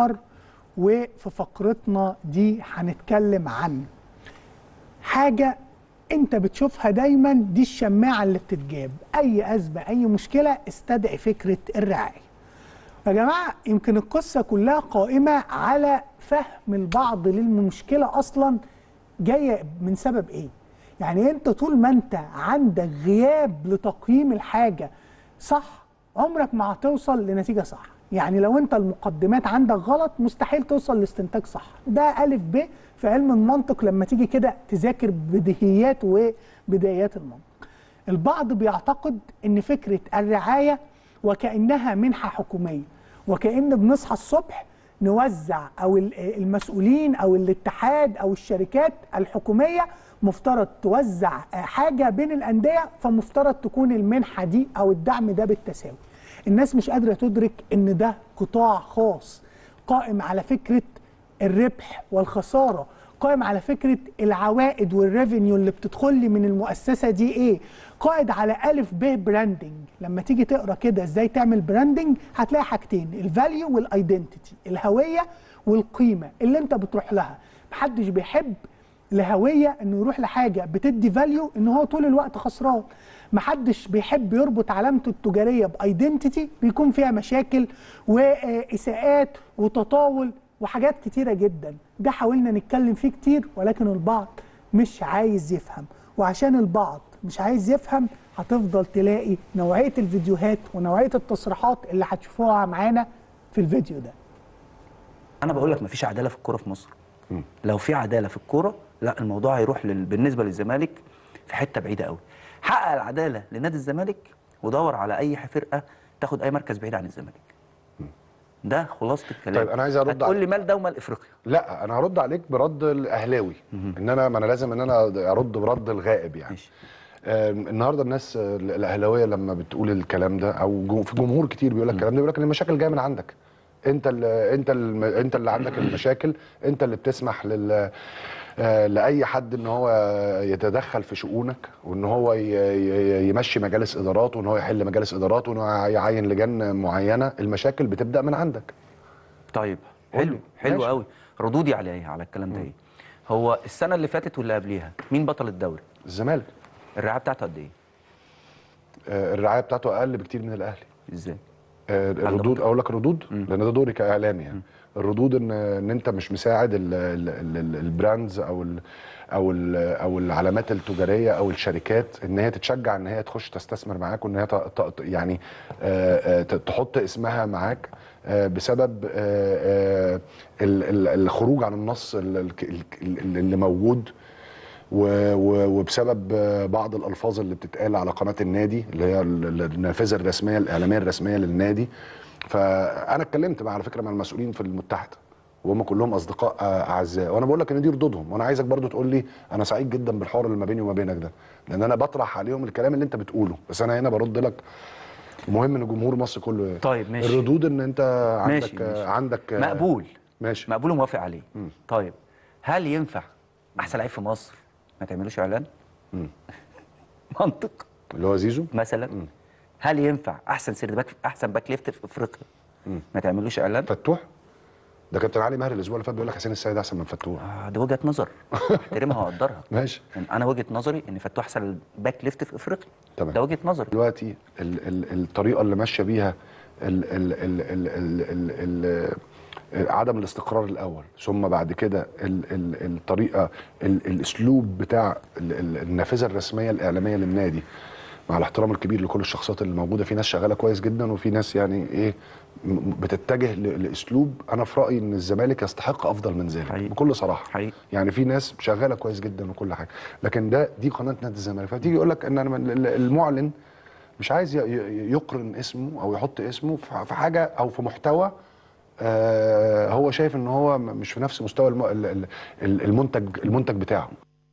وفي فقرتنا دي هنتكلم عن حاجة انت بتشوفها دايما دي الشماعة اللي بتتجاب اي ازمة اي مشكلة استدعي فكرة الرعاية يا جماعة يمكن القصة كلها قائمة على فهم البعض للمشكلة اصلا جاية من سبب ايه يعني انت طول ما انت عندك غياب لتقييم الحاجة صح عمرك ما هتوصل لنتيجة صح يعني لو انت المقدمات عندك غلط مستحيل توصل لاستنتاج صح ده ألف ب في علم المنطق لما تيجي كده تذاكر بديهيات وبدايات المنطق البعض بيعتقد ان فكرة الرعاية وكأنها منحة حكومية وكأن بنصحى الصبح نوزع او المسؤولين او الاتحاد او الشركات الحكوميه مفترض توزع حاجه بين الانديه فمفترض تكون المنحه دي او الدعم ده بالتساوي. الناس مش قادره تدرك ان ده قطاع خاص قائم على فكره الربح والخساره قائم على فكره العوائد والريفينيو اللي بتدخل لي من المؤسسه دي ايه قائد على الف ب براندنج لما تيجي تقرا كده ازاي تعمل براندنج هتلاقي حاجتين الفاليو والايدنتيتي الهويه والقيمه اللي انت بتروح لها محدش بيحب لهويه انه يروح لحاجه بتدي فاليو ان هو طول الوقت خسران محدش بيحب يربط علامته التجاريه بايدنتيتي بيكون فيها مشاكل واساءات وتطاول وحاجات كتيره جدا ده حاولنا نتكلم فيه كتير ولكن البعض مش عايز يفهم وعشان البعض مش عايز يفهم هتفضل تلاقي نوعيه الفيديوهات ونوعيه التصريحات اللي هتشوفوها معانا في الفيديو ده انا بقول لك مفيش عداله في الكوره في مصر لو في عداله في الكوره لا الموضوع هيروح لل... بالنسبه للزمالك في حته بعيده قوي حقق العداله لنادي الزمالك ودور على اي فرقه تاخد اي مركز بعيد عن الزمالك ده خلاصه الكلام طيب أنا عايز أرد هتقول لي على- مال ده ومال افريقيا لا انا هرد عليك برد الاهلاوي ان انا ما انا لازم ان انا ارد برد الغائب يعني ماشي آم، النهارده الناس آه، الاهلاويه لما بتقول الكلام ده او جو- في جمهور كتير بيقول لك الكلام ده بيقول لك ان المشاكل جايه من عندك انت اللي انت اللي انت اللي عندك المشاكل انت اللي بتسمح لل آه، لاي حد ان هو يتدخل في شؤونك وان هو ي- ي- يمشي مجالس ادارات وان هو يحل مجالس ادارات وان هو يعين لجان معينه المشاكل بتبدا من عندك طيب قول حلو لي. حلو ماشي. قوي ردودي عليه على الكلام ده ايه هو السنه اللي فاتت واللي قبليها مين بطل الدوري الزمالك الرعايه بتاعته قد ايه آه، الرعايه بتاعته اقل بكتير من الاهلي ازاي آه، الردود اقول لك ردود لان ده دوري كاعلامي يعني الردود ان ان انت مش مساعد ال- ال- ال- ال- البراندز او ال او ال او العلامات التجاريه او الشركات ان هي تتشجع ان هي تخش تستثمر معاك وان هي ت- ت- يعني آه، آه، ت- تحط اسمها معاك آه، بسبب آه، آه، ال- ال- الخروج عن النص ال- ال- ال- اللي موجود و- و- وبسبب آه، بعض الالفاظ اللي بتتقال على قناه النادي اللي هي ال- ال- النافذه الرسميه الاعلاميه الرسميه للنادي فانا اتكلمت مع على فكره مع المسؤولين في المتحده وهم كلهم اصدقاء آه، اعزاء وانا بقول لك ان دي ردودهم وانا عايزك برضو تقول لي انا سعيد جدا بالحوار اللي ما بيني وما بينك ده لان انا بطرح عليهم الكلام اللي انت بتقوله بس انا هنا برد لك مهم ان جمهور مصر كله طيب ماشي الردود ان انت عندك ماشي، آه، ماشي. عندك آه، مقبول ماشي مقبول وموافق عليه طيب هل ينفع احسن لعيب في مصر ما تعملوش اعلان منطق اللي هو زيزو مثلا هل ينفع احسن سيرد باك احسن باك ليفت في افريقيا ما تعملوش اعلان فتوح ده كابتن علي ماهر الاسبوع اللي فات بيقول لك حسين السيد احسن من فتوح آه ده وجهه نظر احترمها واقدرها ماشي يعني انا وجهه نظري ان فتوح احسن باك ليفت في افريقيا تمام. ده وجهه نظري دلوقتي ال ال الطريقه اللي ماشيه بيها ال ال ال ال ال ال ال عدم الاستقرار الاول ثم بعد كده ال ال الطريقه ال الاسلوب بتاع ال ال النافذه الرسميه الاعلاميه للنادي مع الاحترام الكبير لكل الشخصيات اللي موجوده في ناس شغاله كويس جدا وفي ناس يعني ايه م- بتتجه ل- لاسلوب انا في رايي ان الزمالك يستحق افضل من ذلك حقيقي. بكل صراحه حقيقي. يعني في ناس شغاله كويس جدا وكل حاجه لكن ده دي قناه نادي الزمالك فتيجي يقول لك ان أنا من- ال- المعلن مش عايز ي- ي- يقرن اسمه او يحط اسمه في في حاجه او في محتوى آه هو شايف ان هو م- مش في نفس مستوى الم- ال- ال- ال- المنتج المنتج بتاعه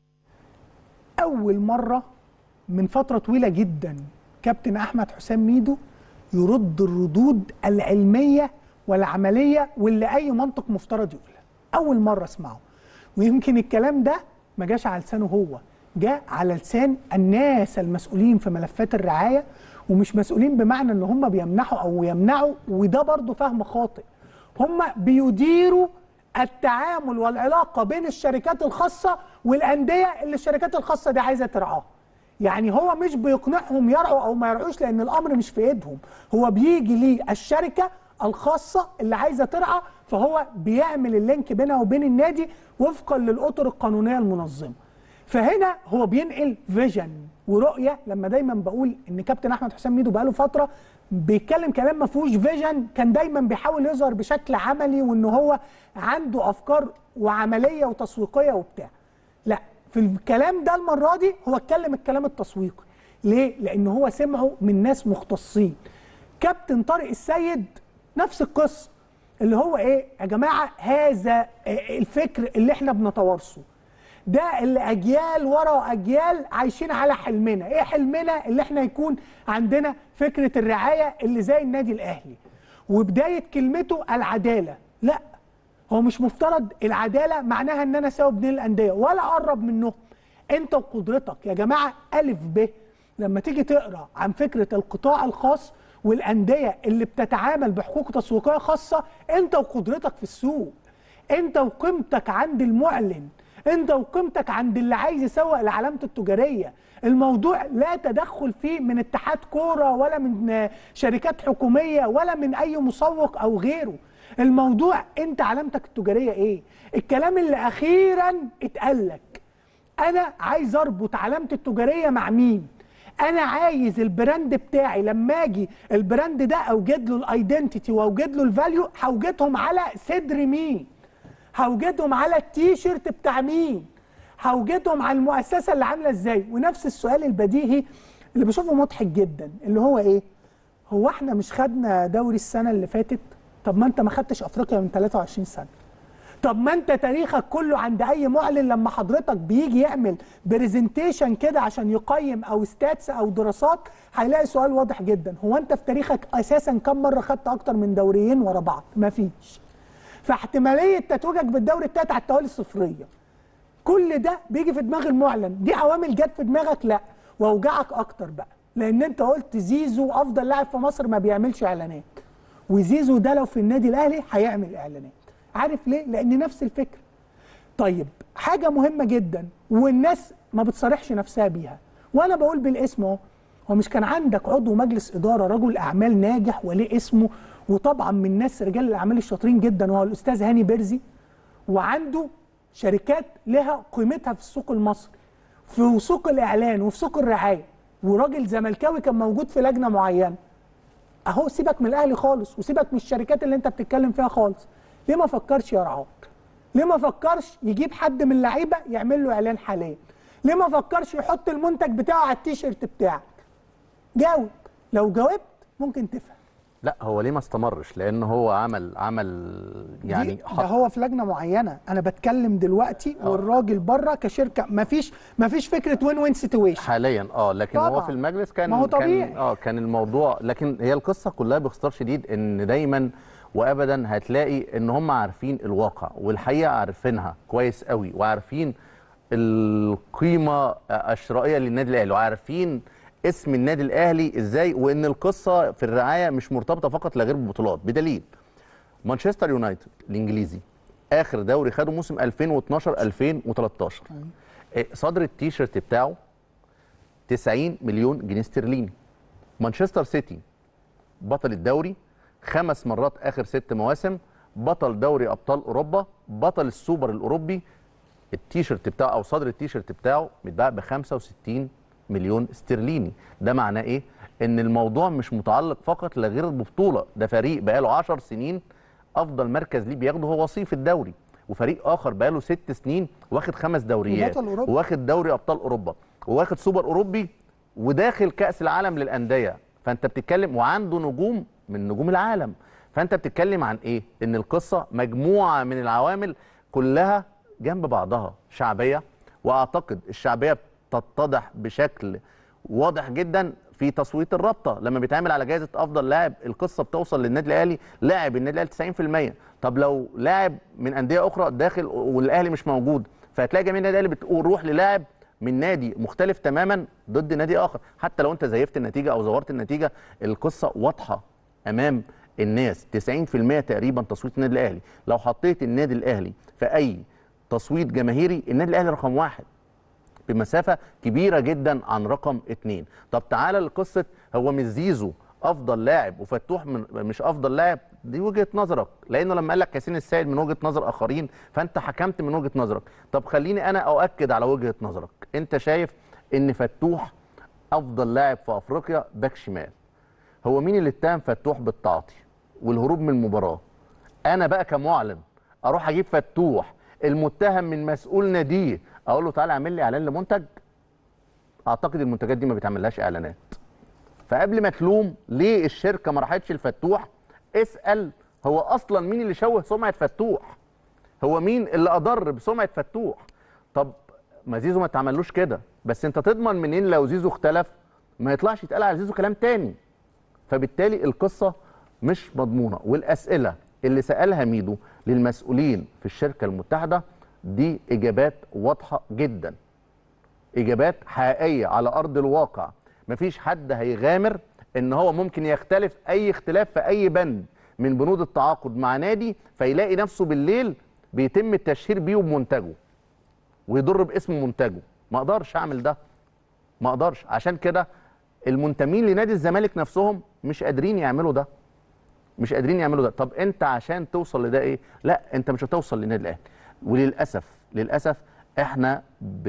اول مره من فتره طويله جدا كابتن احمد حسام ميدو يرد الردود العلميه والعمليه واللي اي منطق مفترض يقولها اول مره اسمعه ويمكن الكلام ده ما جاش على لسانه هو جاء على لسان الناس المسؤولين في ملفات الرعايه ومش مسؤولين بمعنى ان هم بيمنحوا او يمنعوا وده برضه فهم خاطئ هم بيديروا التعامل والعلاقه بين الشركات الخاصه والانديه اللي الشركات الخاصه دي عايزه ترعاها يعني هو مش بيقنعهم يرعوا او ما يرعوش لان الامر مش في ايدهم هو بيجي ليه الشركه الخاصه اللي عايزه ترعى فهو بيعمل اللينك بينها وبين النادي وفقا للاطر القانونيه المنظمه فهنا هو بينقل فيجن ورؤيه لما دايما بقول ان كابتن احمد حسام ميدو بقاله فتره بيتكلم كلام ما فيهوش فيجن كان دايما بيحاول يظهر بشكل عملي وان هو عنده افكار وعمليه وتسويقيه وبتاع لا في الكلام ده المره دي هو اتكلم الكلام التسويقي ليه لان هو سمعه من ناس مختصين كابتن طارق السيد نفس القصه اللي هو ايه يا جماعه هذا الفكر اللي احنا بنتوارثه ده اللي اجيال ورا اجيال عايشين على حلمنا ايه حلمنا اللي احنا يكون عندنا فكره الرعايه اللي زي النادي الاهلي وبدايه كلمته العداله لا هو مش مفترض العداله معناها ان انا اساوي بين الانديه ولا اقرب منهم انت وقدرتك يا جماعه الف ب لما تيجي تقرا عن فكره القطاع الخاص والانديه اللي بتتعامل بحقوق تسويقيه خاصه انت وقدرتك في السوق انت وقيمتك عند المعلن انت وقيمتك عند اللي عايز يسوق لعلامته التجاريه الموضوع لا تدخل فيه من اتحاد كوره ولا من شركات حكوميه ولا من اي مسوق او غيره الموضوع انت علامتك التجاريه ايه الكلام اللي اخيرا اتقال لك انا عايز اربط علامتي التجاريه مع مين انا عايز البراند بتاعي لما اجي البراند ده اوجد له الايدنتيتي واوجد له الفاليو هوجدهم على صدر مين هوجدهم على التيشيرت بتاع مين هوجدهم على المؤسسه اللي عامله ازاي ونفس السؤال البديهي اللي بشوفه مضحك جدا اللي هو ايه هو احنا مش خدنا دوري السنه اللي فاتت طب ما انت ما خدتش افريقيا من 23 سنه طب ما انت تاريخك كله عند اي معلن لما حضرتك بيجي يعمل برزنتيشن كده عشان يقيم او ستاتس او دراسات هيلاقي سؤال واضح جدا هو انت في تاريخك اساسا كم مره خدت اكتر من دوريين ورا بعض مفيش فاحتماليه تتويجك بالدوري التالت على التوالي الصفريه كل ده بيجي في دماغ المعلن دي عوامل جت في دماغك لا واوجعك اكتر بقى لان انت قلت زيزو افضل لاعب في مصر ما بيعملش اعلانات وزيزو ده لو في النادي الاهلي هيعمل اعلانات عارف ليه لان نفس الفكره طيب حاجه مهمه جدا والناس ما بتصارحش نفسها بيها وانا بقول بالاسم اهو هو مش كان عندك عضو مجلس اداره رجل اعمال ناجح وليه اسمه وطبعا من الناس رجال الاعمال الشاطرين جدا وهو الاستاذ هاني بيرزي وعنده شركات لها قيمتها في السوق المصري في سوق الاعلان وفي سوق الرعايه وراجل زملكاوي كان موجود في لجنه معينه اهو سيبك من الاهلي خالص وسيبك من الشركات اللي انت بتتكلم فيها خالص ليه ما فكرش يرعاك ليه ما فكرش يجيب حد من اللعيبه يعمل له اعلان حاليا ليه ما فكرش يحط المنتج بتاعه على التيشيرت بتاعك جاوب لو جاوبت ممكن تفهم لا هو ليه ما استمرش لان هو عمل عمل يعني دي ده هو في لجنه معينه انا بتكلم دلوقتي والراجل بره كشركه مفيش مفيش فكره وين وين سيتويشن حاليا اه لكن طبعاً. هو في المجلس كان ما هو كان طبيعي. اه كان الموضوع لكن هي القصه كلها باختصار شديد ان دايما وابدا هتلاقي ان هم عارفين الواقع والحقيقه عارفينها كويس قوي وعارفين القيمه الشرائيه للنادي الاهلي وعارفين اسم النادي الاهلي ازاي وان القصه في الرعايه مش مرتبطه فقط لا غير بالبطولات بدليل مانشستر يونايتد الانجليزي اخر دوري خده موسم 2012 2013 إيه، صدر التيشيرت بتاعه 90 مليون جنيه استرليني مانشستر سيتي بطل الدوري خمس مرات اخر ست مواسم بطل دوري ابطال اوروبا بطل السوبر الاوروبي التيشيرت بتاعه او صدر التيشيرت بتاعه متباع ب 65 مليون استرليني ده معناه ايه ان الموضوع مش متعلق فقط لا غير ببطوله ده فريق بقاله 10 سنين افضل مركز ليه بياخده هو وصيف الدوري وفريق اخر بقاله ست سنين واخد خمس دوريات وبطل أوروبا. واخد دوري ابطال اوروبا واخد سوبر اوروبي وداخل كاس العالم للانديه فانت بتتكلم وعنده نجوم من نجوم العالم فانت بتتكلم عن ايه ان القصه مجموعه من العوامل كلها جنب بعضها شعبيه واعتقد الشعبيه تتضح بشكل واضح جدا في تصويت الرابطه لما بيتعمل على جائزه افضل لاعب القصه بتوصل للنادي الاهلي لاعب النادي الاهلي 90% طب لو لاعب من انديه اخرى داخل والاهلي مش موجود فهتلاقي جميع النادي الاهلي بتقول روح للاعب من نادي مختلف تماما ضد نادي اخر حتى لو انت زيفت النتيجه او زورت النتيجه القصه واضحه امام الناس 90% تقريبا تصويت النادي الاهلي لو حطيت النادي الاهلي في اي تصويت جماهيري النادي الاهلي رقم واحد بمسافه كبيره جدا عن رقم اتنين طب تعالى لقصه هو مش زيزو افضل لاعب وفتوح من مش افضل لاعب دي وجهه نظرك لانه لما قال لك ياسين السيد من وجهه نظر اخرين فانت حكمت من وجهه نظرك طب خليني انا اؤكد على وجهه نظرك انت شايف ان فتوح افضل لاعب في افريقيا باك شمال هو مين اللي اتهم فتوح بالتعاطي والهروب من المباراه انا بقى كمعلن اروح اجيب فتوح المتهم من مسؤول ناديه اقول له تعالى اعمل لي اعلان لمنتج اعتقد المنتجات دي ما بيتعملهاش اعلانات فقبل ما تلوم ليه الشركه ما راحتش لفتوح اسال هو اصلا مين اللي شوه سمعه فتوح هو مين اللي اضر بسمعه فتوح طب ما زيزو ما تعملوش كده بس انت تضمن منين لو زيزو اختلف ما يطلعش يتقال على زيزو كلام تاني فبالتالي القصه مش مضمونه والاسئله اللي سالها ميدو للمسؤولين في الشركه المتحده دي اجابات واضحه جدا اجابات حقيقيه على ارض الواقع مفيش حد هيغامر ان هو ممكن يختلف اي اختلاف في اي بند من بنود التعاقد مع نادي فيلاقي نفسه بالليل بيتم التشهير بيه وبمنتجه ويضر باسم منتجه ما اقدرش اعمل ده ما اقدرش عشان كده المنتمين لنادي الزمالك نفسهم مش قادرين يعملوا ده مش قادرين يعملوا ده طب انت عشان توصل لده ايه لا انت مش هتوصل للنادي الاهلي وللاسف للاسف احنا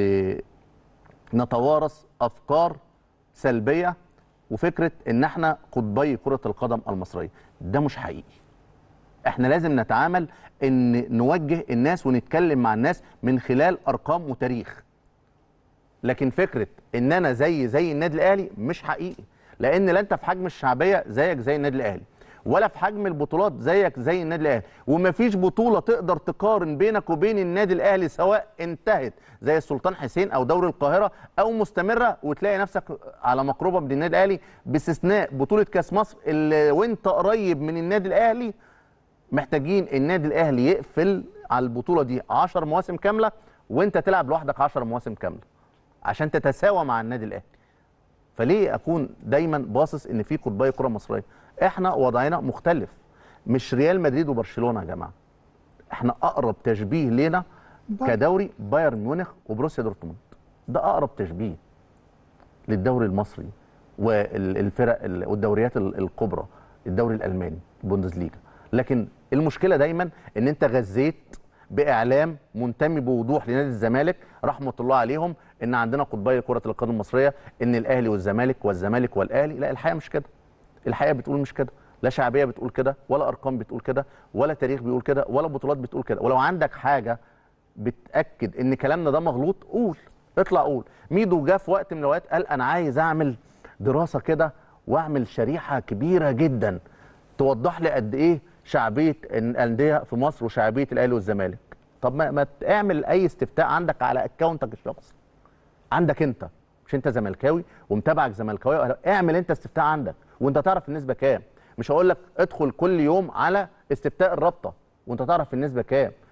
بنتوارث افكار سلبيه وفكره ان احنا قطبي كره القدم المصريه ده مش حقيقي احنا لازم نتعامل ان نوجه الناس ونتكلم مع الناس من خلال ارقام وتاريخ لكن فكره ان انا زي زي النادي الاهلي مش حقيقي لان لا انت في حجم الشعبيه زيك زي النادي الاهلي ولا في حجم البطولات زيك زي النادي الاهلي ومفيش بطوله تقدر تقارن بينك وبين النادي الاهلي سواء انتهت زي السلطان حسين او دوري القاهره او مستمره وتلاقي نفسك على مقربه من النادي الاهلي باستثناء بطوله كاس مصر اللي وانت قريب من النادي الاهلي محتاجين النادي الاهلي يقفل على البطوله دي 10 مواسم كامله وانت تلعب لوحدك 10 مواسم كامله عشان تتساوى مع النادي الاهلي فليه اكون دايما باصص ان في قطبي كره مصريه احنا وضعنا مختلف مش ريال مدريد وبرشلونه يا جماعه احنا اقرب تشبيه لينا كدوري بايرن ميونخ وبروسيا دورتموند ده اقرب تشبيه للدوري المصري والفرق ال- والدوريات ال- الكبرى الدوري الالماني البوندسليجا لكن المشكله دايما ان انت غزيت باعلام منتمي بوضوح لنادي الزمالك رحمه الله عليهم ان عندنا قطبي كره القدم المصريه ان الاهلي والزمالك والزمالك والاهلي لا الحقيقه مش كده الحقيقه بتقول مش كده لا شعبيه بتقول كده ولا ارقام بتقول كده ولا تاريخ بيقول كده ولا بطولات بتقول كده ولو عندك حاجه بتاكد ان كلامنا ده مغلوط قول اطلع قول ميدو جه في وقت من الاوقات قال انا عايز اعمل دراسه كده واعمل شريحه كبيره جدا توضح لي قد ايه شعبيه الانديه في مصر وشعبيه الاهلي والزمالك طب ما, ما تعمل اي استفتاء عندك على اكونتك الشخصي عندك انت مش انت زملكاوي ومتابعك زملكاوي اعمل انت استفتاء عندك وانت تعرف النسبه كام مش هقول لك ادخل كل يوم على استفتاء الرابطه وانت تعرف النسبه كام